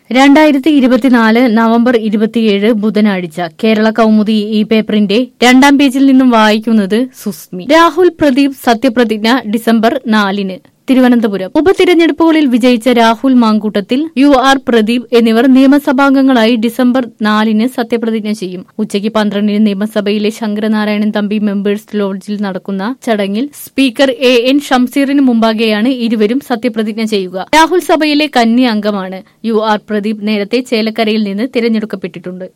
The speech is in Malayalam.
രണ്ടായിരത്തി ഇരുപത്തിനാല് നവംബർ ഇരുപത്തിയേഴ് ബുധനാഴ്ച കേരള കൗമുദി ഈ പേപ്പറിന്റെ രണ്ടാം പേജിൽ നിന്നും വായിക്കുന്നത് സുസ്മി രാഹുൽ പ്രദീപ് സത്യപ്രതിജ്ഞ ഡിസംബർ നാലിന് തിരുവനന്തപുരം ഉപതിരഞ്ഞെടുപ്പുകളിൽ വിജയിച്ച രാഹുൽ മാങ്കൂട്ടത്തിൽ യു ആർ പ്രദീപ് എന്നിവർ നിയമസഭാംഗങ്ങളായി ഡിസംബർ നാലിന് സത്യപ്രതിജ്ഞ ചെയ്യും ഉച്ചയ്ക്ക് പന്ത്രണ്ടിന് നിയമസഭയിലെ ശങ്കരനാരായണൻ തമ്പി മെമ്പേഴ്സ് ലോഡ്ജിൽ നടക്കുന്ന ചടങ്ങിൽ സ്പീക്കർ എ എൻ ഷംസീറിന് മുമ്പാകെയാണ് ഇരുവരും സത്യപ്രതിജ്ഞ ചെയ്യുക രാഹുൽ സഭയിലെ കന്നി അംഗമാണ് യു ആർ പ്രദീപ് നേരത്തെ ചേലക്കരയിൽ നിന്ന് തിരഞ്ഞെടുക്കപ്പെട്ടിട്ടുണ്ട്